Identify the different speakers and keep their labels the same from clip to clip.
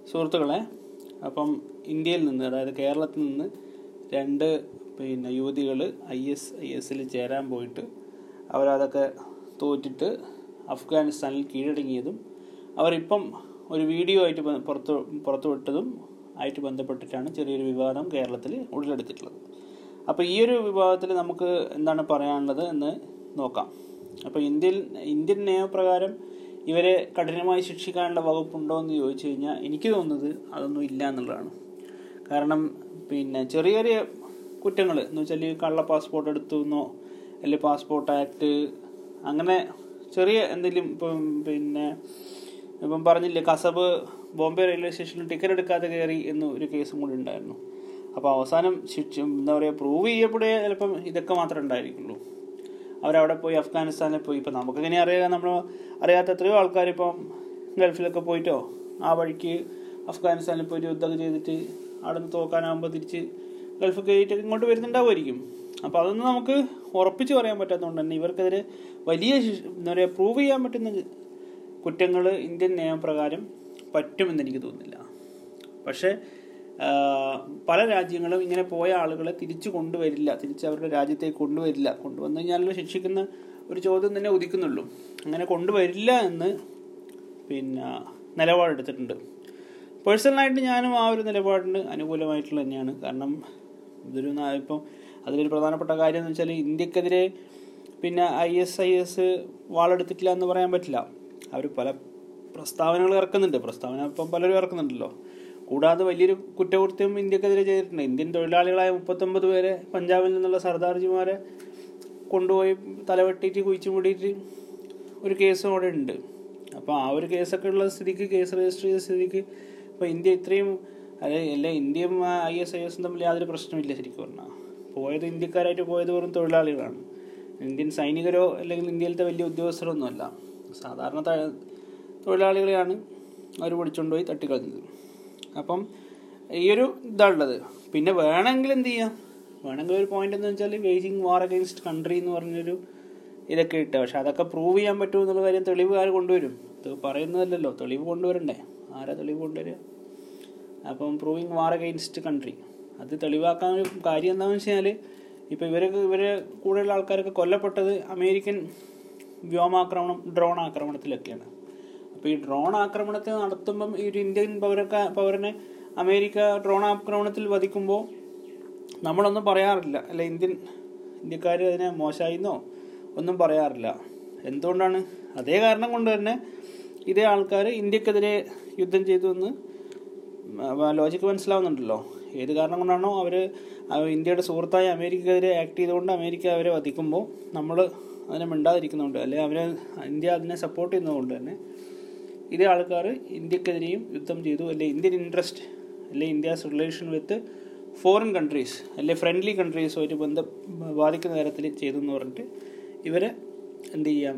Speaker 1: സുഹൃത്തുക്കളെ അപ്പം ഇന്ത്യയിൽ നിന്ന് അതായത് കേരളത്തിൽ നിന്ന് രണ്ട് പിന്നെ യുവതികൾ ഐ എസ് ഐ എസിൽ ചേരാൻ പോയിട്ട് അവരതൊക്കെ തോറ്റിട്ട് അഫ്ഗാനിസ്ഥാനിൽ കീഴടങ്ങിയതും അവരിപ്പം ഒരു വീഡിയോ ആയിട്ട് ബ- പുറത്ത് പുറത്തുവിട്ടതും ആയിട്ട് ബന്ധപ്പെട്ടിട്ടാണ് ചെറിയൊരു വിവാദം കേരളത്തിൽ ഉടലെടുത്തിട്ടുള്ളത് അപ്പോൾ ഈ ഒരു വിഭാഗത്തിൽ നമുക്ക് എന്താണ് പറയാനുള്ളത് എന്ന് നോക്കാം അപ്പോൾ ഇന്ത്യയിൽ ഇന്ത്യൻ നിയമപ്രകാരം ഇവരെ കഠിനമായി ശിക്ഷിക്കാനുള്ള വകുപ്പുണ്ടോ എന്ന് ചോദിച്ചു കഴിഞ്ഞാൽ എനിക്ക് തോന്നുന്നത് അതൊന്നും ഇല്ല എന്നുള്ളതാണ് കാരണം പിന്നെ ചെറിയ ചെറിയ കുറ്റങ്ങൾ എന്ന് വെച്ചാൽ കള്ള പാസ്പോർട്ട് എടുത്തു എന്നോ അല്ലെങ്കിൽ പാസ്പോർട്ട് ആക്ട് അങ്ങനെ ചെറിയ എന്തെങ്കിലും ഇപ്പം പിന്നെ ഇപ്പം പറഞ്ഞില്ലേ കസബ് ബോംബെ റെയിൽവേ സ്റ്റേഷനിൽ ടിക്കറ്റ് എടുക്കാതെ കയറി എന്ന് ഒരു കേസും കൂടി ഉണ്ടായിരുന്നു അപ്പോൾ അവസാനം ശിക്ഷ എന്താ പറയുക പ്രൂവ് ചെയ്യപ്പെടുക ചിലപ്പം ഇതൊക്കെ മാത്രമേ ഉണ്ടായിരിക്കുള്ളൂ അവരവിടെ പോയി അഫ്ഗാനിസ്ഥാനിൽ പോയി ഇപ്പം നമുക്കിങ്ങനെ അറിയാം നമ്മൾ അറിയാത്ത എത്രയോ ആൾക്കാർ ഇപ്പം ഗൾഫിലൊക്കെ പോയിട്ടോ ആ വഴിക്ക് അഫ്ഗാനിസ്ഥാനിൽ പോയിട്ട് യുദ്ധമൊക്കെ ചെയ്തിട്ട് അവിടെ നിന്ന് തോക്കാനാകുമ്പോൾ തിരിച്ച് ഗൾഫ് കയറിയിട്ട് ഇങ്ങോട്ട് വരുന്നുണ്ടാവുമായിരിക്കും അപ്പോൾ അതൊന്നും നമുക്ക് ഉറപ്പിച്ച് പറയാൻ പറ്റാത്തതുകൊണ്ട് തന്നെ ഇവർക്കെതിരെ വലിയ ശിക്ഷ- എന്താ പറയുക പ്രൂവ് ചെയ്യാൻ പറ്റുന്ന കുറ്റങ്ങൾ ഇന്ത്യൻ നിയമപ്രകാരം പറ്റുമെന്ന് എനിക്ക് തോന്നുന്നില്ല പക്ഷേ ആ, പല രാജ്യങ്ങളും ഇങ്ങനെ പോയ ആളുകളെ തിരിച്ചു കൊണ്ടുവരില്ല തിരിച്ച് അവരുടെ രാജ്യത്തേക്ക് കൊണ്ടുവരില്ല കൊണ്ടുവന്നു കഴിഞ്ഞാലല്ലോ ശിക്ഷിക്കുന്ന ഒരു ചോദ്യം തന്നെ ഉദിക്കുന്നുള്ളൂ അങ്ങനെ കൊണ്ടുവരില്ല എന്ന് പിന്നെ നിലപാടെടുത്തിട്ടുണ്ട് പേഴ്സണലായിട്ട് ഞാനും ആ ഒരു നിലപാടിന് അനുകൂലമായിട്ടുള്ള തന്നെയാണ് കാരണം ഇതൊരു നാ- ഇപ്പം അതിലൊരു പ്രധാനപ്പെട്ട കാര്യം എന്ന് വെച്ചാൽ ഇന്ത്യക്കെതിരെ പിന്നെ ഐ എസ് ഐ എസ് വാളെടുത്തിട്ടില്ല എന്ന് പറയാൻ പറ്റില്ല അവർ പല പ്രസ്താവനകൾ ഇറക്കുന്നുണ്ട് പ്രസ്താവന ഇപ്പം പലരും ഇറക്കുന്നുണ്ടല്ലോ കൂടാതെ വലിയൊരു കുറ്റകൃത്യം ഇന്ത്യക്കെതിരെ ചെയ്തിട്ടുണ്ട് ഇന്ത്യൻ തൊഴിലാളികളായ മുപ്പത്തൊമ്പത് പേരെ പഞ്ചാബിൽ നിന്നുള്ള സർദാർജിമാരെ കൊണ്ടുപോയി തലവെട്ടിയിട്ട് കുഴിച്ചു മൂടിയിട്ട് ഒരു കേസും അവിടെ ഉണ്ട് അപ്പോൾ ആ ഒരു കേസൊക്കെ ഉള്ള സ്ഥിതിക്ക് കേസ് രജിസ്റ്റർ ചെയ്ത സ്ഥിതിക്ക് ഇപ്പോൾ ഇന്ത്യ ഇത്രയും അല്ലെ അല്ലെ ഇന്ത്യയും ഐ എസ് ഐ എസും തമ്മിൽ യാതൊരു പ്രശ്നമില്ല ശരിക്കും പറഞ്ഞാൽ പോയത് ഇന്ത്യക്കാരായിട്ട് പോയത് വെറും തൊഴിലാളികളാണ് ഇന്ത്യൻ സൈനികരോ അല്ലെങ്കിൽ ഇന്ത്യയിലത്തെ വലിയ ഉദ്യോഗസ്ഥരോ ഒന്നുമല്ല സാധാരണ ത- തൊഴിലാളികളെയാണ് അവർ പിടിച്ചുകൊണ്ടുപോയി തട്ടിക്കളഞ്ഞത് അപ്പം ഈ ഒരു ഇതാണുള്ളത് പിന്നെ വേണമെങ്കിൽ എന്ത് ചെയ്യാം വേണമെങ്കിൽ ഒരു പോയിന്റ് എന്ന് വെച്ചാൽ വേജിങ് വാർ അഗൈൻസ്റ്റ് കൺട്രി എന്ന് പറഞ്ഞൊരു ഇതൊക്കെ ഇട്ട് പക്ഷെ അതൊക്കെ പ്രൂവ് ചെയ്യാൻ പറ്റുമോ എന്നുള്ള കാര്യം തെളിവ് ആര് കൊണ്ടുവരും ഇത് പറയുന്നതല്ലല്ലോ തെളിവ് കൊണ്ടുവരണ്ടേ ആരാ തെളിവ് കൊണ്ടുവരിക അപ്പം പ്രൂവിങ് വാർ അഗൈൻസ്റ്റ് കൺട്രി അത് തെളിവാക്കാൻ ഒരു കാര്യം എന്താണെന്ന് വെച്ച് കഴിഞ്ഞാൽ ഇപ്പോൾ ഇവരൊക്കെ ഇവരെ കൂടെയുള്ള ആൾക്കാരൊക്കെ കൊല്ലപ്പെട്ടത് അമേരിക്കൻ വ്യോമാക്രമണം ഡ്രോൺ ആക്രമണത്തിലൊക്കെയാണ് അപ്പോൾ ഈ ഡ്രോൺ ആക്രമണത്തിൽ നടത്തുമ്പം ഈ ഒരു ഇന്ത്യൻ പൗരക്ക പൗരനെ അമേരിക്ക ഡ്രോൺ ആക്രമണത്തിൽ വധിക്കുമ്പോൾ നമ്മളൊന്നും പറയാറില്ല അല്ല ഇന്ത്യൻ ഇന്ത്യക്കാർ അതിനെ മോശമായിന്നോ ഒന്നും പറയാറില്ല എന്തുകൊണ്ടാണ് അതേ കാരണം കൊണ്ട് തന്നെ ഇതേ ആൾക്കാർ ഇന്ത്യക്കെതിരെ യുദ്ധം ചെയ്തു എന്ന് ലോജിക്ക് മനസ്സിലാവുന്നുണ്ടല്ലോ ഏത് കാരണം കൊണ്ടാണോ അവർ ഇന്ത്യയുടെ സുഹൃത്തായ അമേരിക്കക്കെതിരെ ആക്ട് ചെയ്തുകൊണ്ട് അമേരിക്ക അവരെ വധിക്കുമ്പോൾ നമ്മൾ അതിനെ മിണ്ടാതിരിക്കുന്നുണ്ട് അല്ലെങ്കിൽ അവരെ ഇന്ത്യ അതിനെ സപ്പോർട്ട് ചെയ്യുന്നതുകൊണ്ട് തന്നെ ഇതേ ആൾക്കാർ ഇന്ത്യക്കെതിരെയും യുദ്ധം ചെയ്തു അല്ലെ ഇന്ത്യൻ ഇൻട്രസ്റ്റ് അല്ലെ India's relation with foreign countries അല്ലെ ഫ്രണ്ട്ലി കൺട്രീസുമായിട്ട് ബന്ധം ബാധിക്കുന്ന തരത്തിൽ ചെയ്തു എന്ന് പറഞ്ഞിട്ട് ഇവരെ എന്ത് ചെയ്യാം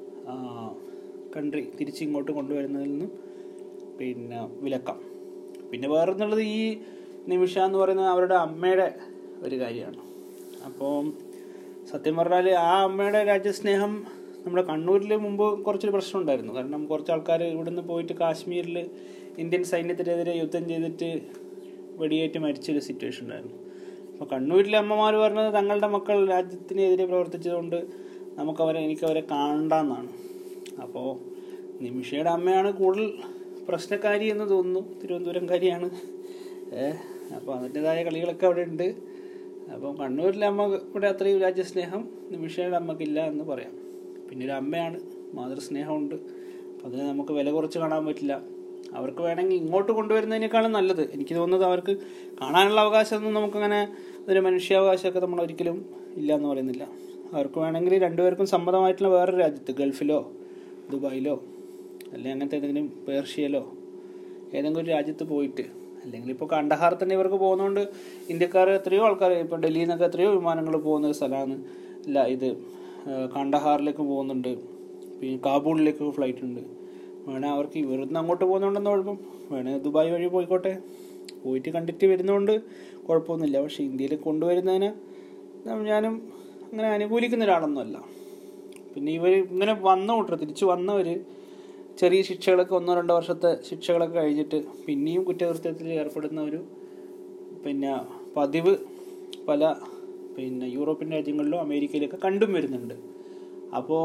Speaker 1: കൺട്രി തിരിച്ചിങ്ങോട്ട് കൊണ്ടുവരുന്നതിൽ നിന്നും പിന്നെ വിലക്കാം പിന്നെ വേറൊന്നുള്ളത് ഈ നിമിഷ എന്ന് പറയുന്നത് അവരുടെ അമ്മയുടെ ഒരു കാര്യമാണ് അപ്പോൾ സത്യം പറഞ്ഞാൽ ആ അമ്മയുടെ രാജ്യസ്നേഹം നമ്മുടെ കണ്ണൂരിൽ മുമ്പ് കുറച്ചൊരു പ്രശ്നം ഉണ്ടായിരുന്നു കാരണം കുറച്ച് ആൾക്കാർ ഇവിടുന്ന് പോയിട്ട് കാശ്മീരിൽ ഇന്ത്യൻ സൈന്യത്തിനെതിരെ യുദ്ധം ചെയ്തിട്ട് വെടിയേറ്റ് മരിച്ചൊരു സിറ്റുവേഷൻ ഉണ്ടായിരുന്നു അപ്പോൾ കണ്ണൂരിലെ അമ്മമാർ പറഞ്ഞത് തങ്ങളുടെ മക്കൾ രാജ്യത്തിനെതിരെ പ്രവർത്തിച്ചതുകൊണ്ട് നമുക്കവരെ എനിക്കവരെ കാണണ്ടെന്നാണ് അപ്പോൾ നിമിഷയുടെ അമ്മയാണ് കൂടുതൽ പ്രശ്നക്കാരി എന്ന് തോന്നുന്നു തിരുവനന്തപുരംകാരിയാണ് ഏഹ് അപ്പോൾ അതിൻ്റെതായ കളികളൊക്കെ അവിടെ ഉണ്ട് അപ്പം കണ്ണൂരിലെ അമ്മ ഇവിടെ അത്രയും രാജ്യസ്നേഹം നിമിഷയുടെ അമ്മക്കില്ല എന്ന് പറയാം പിന്നെ ഒരു അമ്മയാണ് മാതൃസ്നേഹമുണ്ട് അപ്പം അതിനെ നമുക്ക് വില കുറച്ച് കാണാൻ പറ്റില്ല അവർക്ക് വേണമെങ്കിൽ ഇങ്ങോട്ട് കൊണ്ടുവരുന്നതിനേക്കാളും നല്ലത് എനിക്ക് തോന്നുന്നത് അവർക്ക് കാണാനുള്ള അവകാശമൊന്നും നമുക്കങ്ങനെ ഒരു മനുഷ്യാവകാശമൊക്കെ നമ്മൾ ഒരിക്കലും ഇല്ല എന്ന് പറയുന്നില്ല അവർക്ക് വേണമെങ്കിൽ രണ്ടുപേർക്കും സമ്മതമായിട്ടുള്ള വേറൊരു രാജ്യത്ത് ഗൾഫിലോ ദുബായിലോ അല്ലെങ്കിൽ അങ്ങനത്തെ ഏതെങ്കിലും പേർഷ്യയിലോ ഏതെങ്കിലും ഒരു രാജ്യത്ത് പോയിട്ട് അല്ലെങ്കിൽ ഇപ്പോൾ കണ്ടഹാർ തന്നെ ഇവർക്ക് പോകുന്നതുകൊണ്ട് ഇന്ത്യക്കാർ എത്രയോ ആൾക്കാർ ഇപ്പോൾ ഡൽഹിയിൽ നിന്നൊക്കെ എത്രയോ വിമാനങ്ങൾ പോകുന്ന ഒരു സ്ഥലമാണ് ഇല്ല ഇത് കണ്ടഹാറിലേക്ക് പോകുന്നുണ്ട് പിന്നെ കാബൂളിലേക്ക് ഫ്ലൈറ്റ് ഉണ്ട് വേണേൽ അവർക്ക് ഇവിടുന്ന് അങ്ങോട്ട് പോകുന്നുണ്ടെന്ന് കുഴപ്പം വേണേൽ ദുബായ് വഴി പോയിക്കോട്ടെ പോയിട്ട് കണ്ടിട്ട് വരുന്നതുകൊണ്ട് കുഴപ്പമൊന്നുമില്ല പക്ഷേ ഇന്ത്യയിൽ കൊണ്ടുവരുന്നതിന് ഞാനും അങ്ങനെ അനുകൂലിക്കുന്ന ഒരാളൊന്നുമല്ല പിന്നെ ഇവർ ഇങ്ങനെ വന്ന കൂട്ടർ തിരിച്ചു വന്നവർ ചെറിയ ശിക്ഷകളൊക്കെ ഒന്നോ രണ്ടോ വർഷത്തെ ശിക്ഷകളൊക്കെ കഴിഞ്ഞിട്ട് പിന്നെയും കുറ്റകൃത്യത്തിൽ ഏർപ്പെടുന്ന ഒരു പിന്നെ പതിവ് പല പിന്നെ യൂറോപ്യൻ രാജ്യങ്ങളിലും അമേരിക്കയിലൊക്കെ കണ്ടും വരുന്നുണ്ട് അപ്പോൾ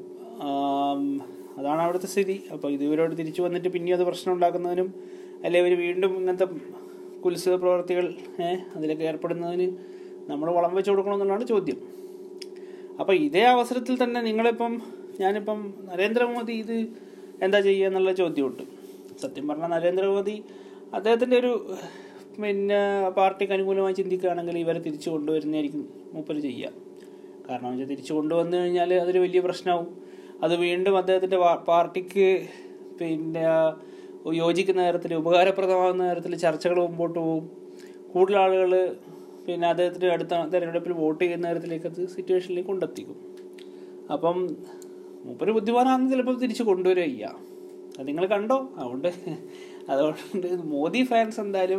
Speaker 1: അതാണ് അവിടുത്തെ സ്ഥിതി അപ്പോൾ ഇത് ഇവരോട് തിരിച്ചു വന്നിട്ട് പിന്നെയും അത് പ്രശ്നം ഉണ്ടാക്കുന്നതിനും അല്ലെ ഇവർ വീണ്ടും ഇങ്ങനത്തെ കുത്സിത പ്രവർത്തികൾ അതിലൊക്കെ ഏർപ്പെടുന്നതിന് നമ്മൾ വളം വെച്ച് കൊടുക്കണമെന്നുള്ളതാണ് ചോദ്യം അപ്പോൾ ഇതേ അവസരത്തിൽ തന്നെ നിങ്ങളിപ്പം ഞാനിപ്പം നരേന്ദ്രമോദി ഇത് എന്താ ചെയ്യുക എന്നുള്ള ചോദ്യമുണ്ട് സത്യം പറഞ്ഞാൽ നരേന്ദ്രമോദി അദ്ദേഹത്തിൻ്റെ ഒരു പിന്നെ പാർട്ടിക്ക് അനുകൂലമായി ചിന്തിക്കുകയാണെങ്കിൽ ഇവരെ തിരിച്ചു കൊണ്ടുവരുന്നതായിരിക്കും മൂപ്പർ ചെയ്യുക കാരണം വെച്ചാൽ തിരിച്ചു കൊണ്ടുവന്നു കഴിഞ്ഞാൽ അതൊരു വലിയ പ്രശ്നമാവും അത് വീണ്ടും അദ്ദേഹത്തിൻ്റെ പാർട്ടിക്ക് പിന്നെ യോജിക്കുന്ന തരത്തിൽ ഉപകാരപ്രദമാകുന്ന തരത്തിൽ ചർച്ചകൾ മുമ്പോട്ട് പോകും കൂടുതൽ ആളുകൾ പിന്നെ അദ്ദേഹത്തിന് അടുത്ത തെരഞ്ഞെടുപ്പിൽ വോട്ട് ചെയ്യുന്ന തരത്തിലേക്ക് അത് സിറ്റുവേഷനിലേക്ക് കൊണ്ടെത്തിക്കും അപ്പം മൂപ്പര് ബുദ്ധിമാനാണെന്ന് ചിലപ്പോൾ തിരിച്ച് കൊണ്ടുവരിക ചെയ്യാം അത് നിങ്ങൾ കണ്ടോ അതുകൊണ്ട് അതുകൊണ്ട് മോദി ഫാൻസ് എന്തായാലും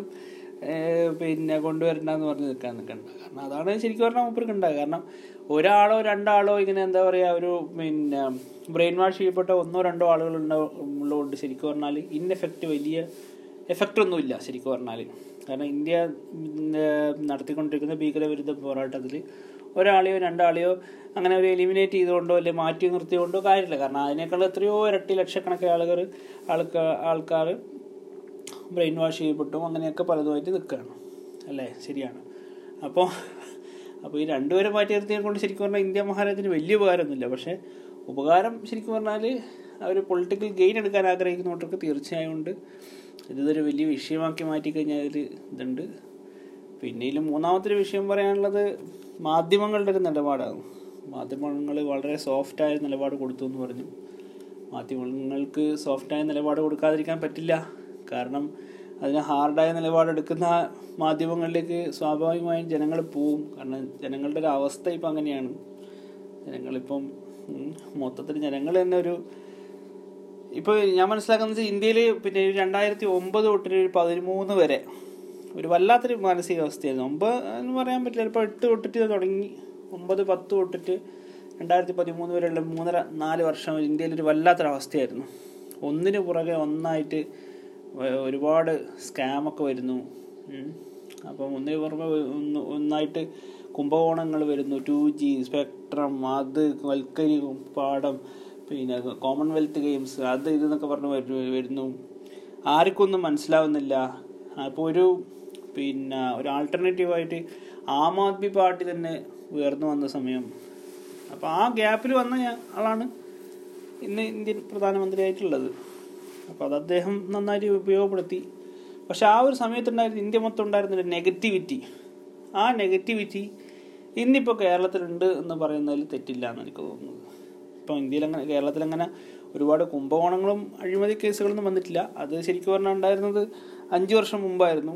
Speaker 1: പിന്നെ കൊണ്ടുവരണ്ടെന്ന് പറഞ്ഞ് നിൽക്കാൻ നിൽക്കണ്ട കാരണം അതാണ് ശരിക്കും പറഞ്ഞാൽ മൂപ്പർക്ക് ഉണ്ടാകുക കാരണം ഒരാളോ രണ്ടാളോ ഇങ്ങനെ എന്താ പറയുക ഒരു പിന്നെ ബ്രെയിൻ വാഷ് ചെയ്യപ്പെട്ട ഒന്നോ രണ്ടോ ആളുകൾ ഉള്ളതുകൊണ്ട് ശരിക്കും പറഞ്ഞാൽ ഇൻഎഫക്റ്റ് വലിയ എഫക്റ്റ് ഒന്നുമില്ല ശരിക്കും പറഞ്ഞാൽ കാരണം ഇന്ത്യ നടത്തിക്കൊണ്ടിരിക്കുന്ന ഭീകരവിരുദ്ധ പോരാട്ടത്തിൽ ഒരാളെയോ രണ്ടാളെയോ അങ്ങനെ ഒരു എലിമിനേറ്റ് ചെയ്തുകൊണ്ടോ അല്ലെങ്കിൽ മാറ്റി നിർത്തിക്കൊണ്ടോ കാര്യമില്ല കാരണം അതിനേക്കാൾ എത്രയോ ഇരട്ടി ലക്ഷക്കണക്കിന് ആളുകൾ ആൾക്കാർ ആൾക്കാർ ബ്രെയിൻ വാഷ് ചെയ്യപ്പെട്ടും അങ്ങനെയൊക്കെ പലതുമായിട്ട് നിൽക്കുകയാണ് അല്ലേ ശരിയാണ് അപ്പോൾ അപ്പോൾ ഈ രണ്ടുപേരെ മാറ്റി നിർത്തിയെ കൊണ്ട് ശരിക്കും പറഞ്ഞാൽ ഇന്ത്യ മഹാരാജ്യത്തിന് വലിയ ഉപകാരമൊന്നുമില്ല പക്ഷേ ഉപകാരം ശരിക്കും പറഞ്ഞാൽ അവർ പൊളിറ്റിക്കൽ ഗെയിൻ എടുക്കാൻ ആഗ്രഹിക്കുന്നവർക്ക് തീർച്ചയായും ഉണ്ട് ഇതൊരു വലിയ വിഷയമാക്കി മാറ്റിക്കഴിഞ്ഞാൽ ഒരു ഇതുണ്ട് പിന്നെ ഇതിൽ മൂന്നാമത്തെ ഒരു വിഷയം പറയാനുള്ളത് മാധ്യമങ്ങളുടെ ഒരു നിലപാടാണ് മാധ്യമങ്ങൾ വളരെ സോഫ്റ്റായ നിലപാട് കൊടുത്തു എന്ന് പറഞ്ഞു മാധ്യമങ്ങൾക്ക് സോഫ്റ്റായ നിലപാട് കൊടുക്കാതിരിക്കാൻ പറ്റില്ല കാരണം അതിന് ഹാർഡായ നിലപാടെടുക്കുന്ന മാധ്യമങ്ങളിലേക്ക് സ്വാഭാവികമായും ജനങ്ങൾ പോവും കാരണം ജനങ്ങളുടെ ഒരു അവസ്ഥ ഇപ്പം അങ്ങനെയാണ് ജനങ്ങളിപ്പം മൊത്തത്തിൽ ജനങ്ങൾ തന്നെ ഒരു ഇപ്പോൾ ഞാൻ മനസ്സിലാക്കുന്നത് ഇന്ത്യയിൽ പിന്നെ രണ്ടായിരത്തി ഒമ്പത് തൊട്ട് ഒരു പതിമൂന്ന് വരെ ഒരു വല്ലാത്തൊരു മാനസികാവസ്ഥയായിരുന്നു ഒമ്പത് എന്ന് പറയാൻ പറ്റില്ല ചിലപ്പോൾ എട്ട് തൊട്ടിട്ട് തുടങ്ങി ഒമ്പത് പത്ത് തൊട്ടിട്ട് രണ്ടായിരത്തി പതിമൂന്ന് വരെയുള്ള മൂന്നര നാല് വർഷം ഇന്ത്യയിൽ ഒരു വല്ലാത്തൊരവസ്ഥയായിരുന്നു ഒന്നിനു പുറകെ ഒന്നായിട്ട് ഒരുപാട് സ്കാമൊക്കെ വരുന്നു അപ്പം ഒന്നിനു പുറമെ ഒന്ന് ഒന്നായിട്ട് കുംഭകോണങ്ങൾ വരുന്നു ടു ജി സ്പെക്ട്രം അത് കൽക്കരി പാടം പിന്നെ കോമൺവെൽത്ത് ഗെയിംസ് അത് ഇതെന്നൊക്കെ പറഞ്ഞ് വരുന്നു ആർക്കൊന്നും മനസ്സിലാവുന്നില്ല അപ്പോൾ ഒരു പിന്നെ ഒരു ആൾട്ടർനേറ്റീവായിട്ട് ആം ആദ്മി പാർട്ടി തന്നെ ഉയർന്നു വന്ന സമയം അപ്പോൾ ആ ഗ്യാപ്പിൽ വന്ന ആളാണ് ഇന്ന് ഇന്ത്യൻ പ്രധാനമന്ത്രിയായിട്ടുള്ളത് അപ്പോൾ അത് അദ്ദേഹം നന്നായിട്ട് ഉപയോഗപ്പെടുത്തി പക്ഷെ ആ ഒരു സമയത്തുണ്ടായിരുന്ന ഇന്ത്യ മൊത്തം ഉണ്ടായിരുന്ന ഒരു നെഗറ്റിവിറ്റി ആ നെഗറ്റിവിറ്റി ഇന്നിപ്പോൾ കേരളത്തിലുണ്ട് എന്ന് പറയുന്നതിൽ തെറ്റില്ല എന്ന് എനിക്ക് തോന്നുന്നത് ഇപ്പോൾ ഇന്ത്യയിൽ അങ്ങനെ കേരളത്തിലങ്ങനെ ഒരുപാട് കുംഭകോണങ്ങളും അഴിമതി കേസുകളൊന്നും വന്നിട്ടില്ല അത് ശരിക്കും പറഞ്ഞാൽ ഉണ്ടായിരുന്നത് അഞ്ച് വർഷം മുമ്പായിരുന്നു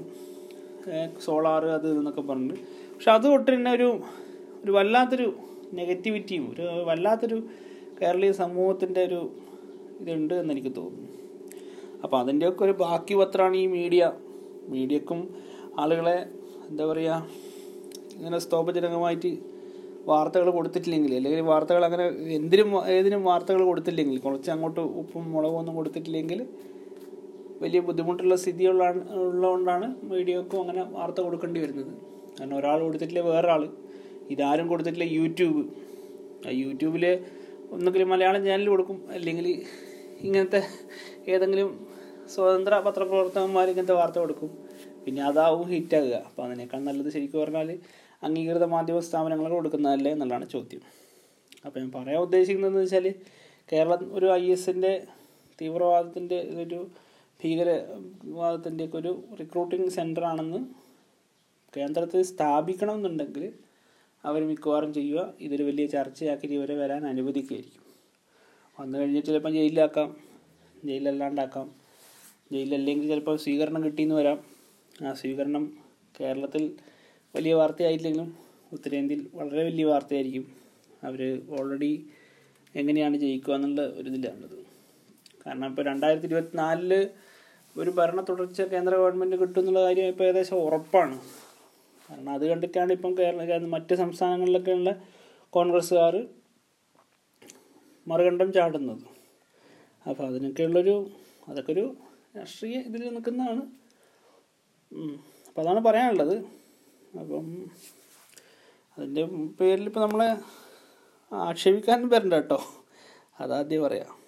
Speaker 1: സോളാർ അത് എന്നൊക്കെ പറഞ്ഞിട്ട് പക്ഷെ അത് തൊട്ട് തന്നെ ഒരു ഒരു വല്ലാത്തൊരു നെഗറ്റിവിറ്റിയും ഒരു വല്ലാത്തൊരു കേരളീയ സമൂഹത്തിൻ്റെ ഒരു ഇതുണ്ട് എന്ന് എനിക്ക് തോന്നുന്നു അപ്പോൾ അതിൻ്റെയൊക്കെ ഒരു ബാക്കി പത്രമാണ് ഈ മീഡിയ മീഡിയക്കും ആളുകളെ എന്താ പറയുക ഇങ്ങനെ സ്തോഭജനകമായിട്ട് വാർത്തകൾ കൊടുത്തിട്ടില്ലെങ്കിൽ അല്ലെങ്കിൽ വാർത്തകൾ അങ്ങനെ എന്തിനും ഏതിനും വാർത്തകൾ കൊടുത്തില്ലെങ്കിൽ കുറച്ച് അങ്ങോട്ട് ഉപ്പും മുളകും ഒന്നും കൊടുത്തിട്ടില്ലെങ്കിൽ വലിയ ബുദ്ധിമുട്ടുള്ള സ്ഥിതിയുള്ള ഉള്ളതുകൊണ്ടാണ് മീഡിയക്കും അങ്ങനെ വാർത്ത കൊടുക്കേണ്ടി വരുന്നത് കാരണം ഒരാൾ കൊടുത്തിട്ടില്ല വേറൊരാൾ ഇതാരും കൊടുത്തിട്ടില്ല യൂട്യൂബ് ആ യൂട്യൂബിൽ ഒന്നുകിൽ മലയാളം ചാനൽ കൊടുക്കും അല്ലെങ്കിൽ ഇങ്ങനത്തെ ഏതെങ്കിലും സ്വതന്ത്ര പത്രപ്രവർത്തകന്മാർ ഇങ്ങനത്തെ വാർത്ത കൊടുക്കും പിന്നെ അതാവും ഹിറ്റാകുക അപ്പോൾ അതിനേക്കാൾ നല്ലത് ശരിക്കും പറഞ്ഞാൽ അംഗീകൃത മാധ്യമ സ്ഥാപനങ്ങൾ കൊടുക്കുന്നതല്ലേ എന്നുള്ളതാണ് ചോദ്യം അപ്പോൾ ഞാൻ പറയാൻ ഉദ്ദേശിക്കുന്നതെന്ന് വെച്ചാൽ കേരളം ഒരു ഐ എസിൻ്റെ തീവ്രവാദത്തിൻ്റെ ഒരു ഭീകരവാദത്തിൻ്റെയൊക്കെ ഒരു റിക്രൂട്ടിംഗ് സെൻ്റർ ആണെന്ന് കേന്ദ്രത്തിൽ സ്ഥാപിക്കണമെന്നുണ്ടെങ്കിൽ അവർ മിക്കവാറും ചെയ്യുക ഇതൊരു വലിയ ചർച്ചയാക്കി ഇവരെ വരാൻ അനുവദിക്കുകയായിരിക്കും വന്നു കഴിഞ്ഞിട്ട് ചിലപ്പോൾ ജയിലിലാക്കാം ജയിലല്ലാണ്ടാക്കാം ജയിലല്ലെങ്കിൽ ചിലപ്പോൾ സ്വീകരണം കിട്ടിയെന്ന് വരാം ആ സ്വീകരണം കേരളത്തിൽ വലിയ വാർത്തയായില്ലെങ്കിലും ഉത്തരേന്ത്യയിൽ വളരെ വലിയ വാർത്തയായിരിക്കും അവർ ഓൾറെഡി എങ്ങനെയാണ് ജയിക്കുക എന്നുള്ള ഒരു ഇതിലാണുള്ളത് കാരണം ഇപ്പോൾ രണ്ടായിരത്തി ഇരുപത്തിനാലില് ഒരു ഭരണ തുടർച്ച കേന്ദ്ര ഗവൺമെൻറ് കിട്ടും എന്നുള്ള കാര്യം ഇപ്പോൾ ഏകദേശം ഉറപ്പാണ് കാരണം അത് കണ്ടിട്ടാണ് ഇപ്പം കേരള മറ്റ് സംസ്ഥാനങ്ങളിലൊക്കെയുള്ള കോൺഗ്രസ്സുകാർ മറുകണ്ഠം ചാടുന്നത് അപ്പോൾ അതിനൊക്കെയുള്ളൊരു അതൊക്കെ ഒരു രാഷ്ട്രീയ ഇതിൽ നിൽക്കുന്നതാണ് അപ്പോൾ അതാണ് പറയാനുള്ളത് അപ്പം അതിൻ്റെ പേരിൽ ഇപ്പോൾ നമ്മളെ ആക്ഷേപിക്കാൻ വരണ്ട കേട്ടോ അതാദ്യം പറയാം